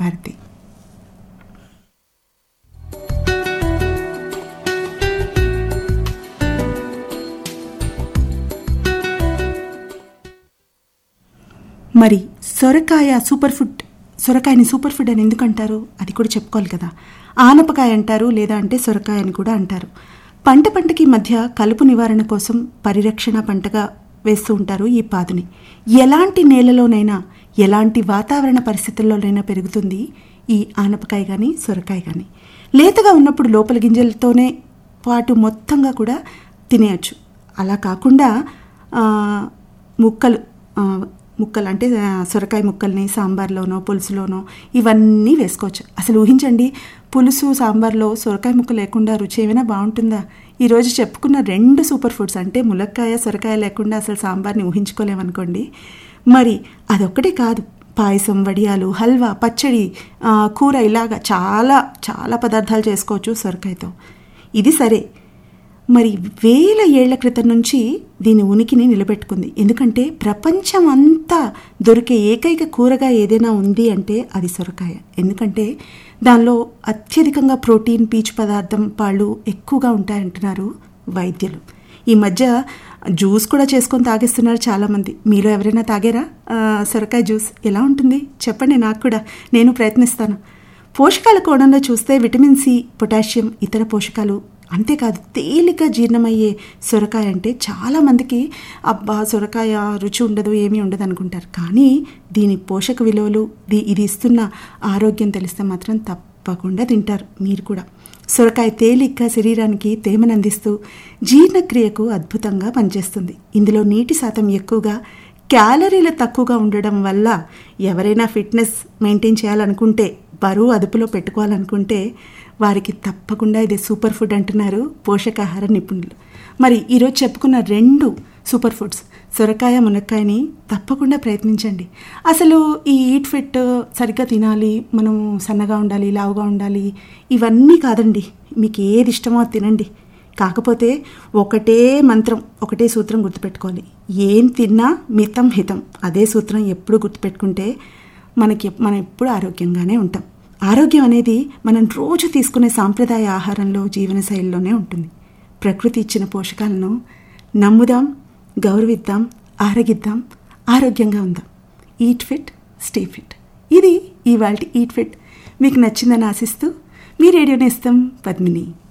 భారతి మరి సొరకాయ super food సొరకాయని సూపర్ ఫుడ్ అని ఎందుకు అంటారు అది కూడా చెప్పుకోవాలి కదా ఆనపకాయ అంటారు లేదా అంటే సొరకాయ అని కూడా అంటారు పంట పంటకి మధ్య కలుపు నివారణ కోసం పరిరక్షణ పంటగా వేస్తూ ఉంటారు ఈ పాదుని ఎలాంటి నేలలోనైనా ఎలాంటి వాతావరణ పరిస్థితుల్లోనైనా పెరుగుతుంది ఈ ఆనపకాయ కానీ సొరకాయ కానీ లేతగా ఉన్నప్పుడు లోపల గింజలతోనే పాటు మొత్తంగా కూడా తినేయచ్చు అలా కాకుండా ఆ, ముక్కలు ఆ, ముక్కలు అంటే ఆ, సొరకాయ ముక్కల్ని సాంబార్లోనో పులుసులోనో ఇవన్నీ వేసుకోవచ్చు అసలు ఊహించండి పులుసు సాంబార్లో సొరకాయ ముక్క లేకుండా రుచి ఏమైనా బాగుంటుందా ఈరోజు చెప్పుకున్న రెండు సూపర్ ఫుడ్స్ అంటే ములక్కాయ సొరకాయ లేకుండా అసలు సాంబార్ని ఊహించుకోలేమనుకోండి మరి అదొక్కటే కాదు పాయసం వడియాలు హల్వా పచ్చడి ఆ, కూర ఇలాగా చాలా చాలా పదార్థాలు చేసుకోవచ్చు సొరకాయతో ఇది సరే మరి వేల ఏళ్ల క్రితం నుంచి దీని ఉనికిని నిలబెట్టుకుంది ఎందుకంటే ప్రపంచం అంతా దొరికే ఏకైక కూరగా ఏదైనా ఉంది అంటే అది సొరకాయ ఎందుకంటే దానిలో అత్యధికంగా ప్రోటీన్ పీచు పదార్థం పాళ్ళు ఎక్కువగా ఉంటాయంటున్నారు వైద్యులు ఈ మధ్య జ్యూస్ కూడా చేసుకొని తాగేస్తున్నారు చాలామంది మీలో ఎవరైనా తాగారా ఆ, సొరకాయ జ్యూస్ ఎలా ఉంటుంది చెప్పండి నాకు కూడా నేను ప్రయత్నిస్తాను పోషకాల కోణంలో చూస్తే విటమిన్ సి పొటాషియం ఇతర పోషకాలు అంతేకాదు తేలిక జీర్ణమయ్యే సొరకాయ అంటే చాలామందికి అబ్బా సొరకాయ రుచి ఉండదు ఏమీ ఉండదు అనుకుంటారు కానీ దీని పోషక విలువలు దీ- ఇది ఇస్తున్న ఆరోగ్యం తెలిస్తే మాత్రం తప్పకుండా తింటారు మీరు కూడా సొరకాయ తేలిక శరీరానికి తేమను అందిస్తూ జీర్ణక్రియకు అద్భుతంగా పనిచేస్తుంది ఇందులో నీటి శాతం ఎక్కువగా క్యాలరీలు తక్కువగా ఉండడం వల్ల ఎవరైనా ఫిట్నెస్ మెయింటైన్ చేయాలనుకుంటే బరువు అదుపులో పెట్టుకోవాలనుకుంటే వారికి తప్పకుండా ఇది సూపర్ ఫుడ్ అంటున్నారు పోషకాహార నిపుణులు మరి ఈరోజు చెప్పుకున్న రెండు సూపర్ ఫుడ్స్ సొరకాయ మునక్కాయని తప్పకుండా ప్రయత్నించండి అసలు ఈ ఈట్ ఫిట్ సరిగ్గా తినాలి మనం సన్నగా ఉండాలి లావుగా ఉండాలి ఇవన్నీ కాదండి మీకు ఏది ఇష్టమో అది తినండి కాకపోతే ఒకటే మంత్రం ఒకటే సూత్రం గుర్తుపెట్టుకోవాలి ఏం తిన్నా మితం హితం అదే సూత్రం ఎప్పుడు గుర్తుపెట్టుకుంటే మనకి మనం ఎప్పుడు ఆరోగ్యంగానే ఉంటాం ఆరోగ్యం అనేది మనం రోజు తీసుకునే సాంప్రదాయ ఆహారంలో జీవనశైలిలోనే ఉంటుంది ప్రకృతి ఇచ్చిన పోషకాలను నమ్ముదాం గౌరవిద్దాం ఆరగిద్దాం ఆరోగ్యంగా ఉందాం ఈట్ ఫిట్ స్టే ఫిట్ ఇది ఇవాళ ఈట్ ఫిట్ మీకు నచ్చిందని ఆశిస్తూ మీ రేడియో నేస్తం పద్మిని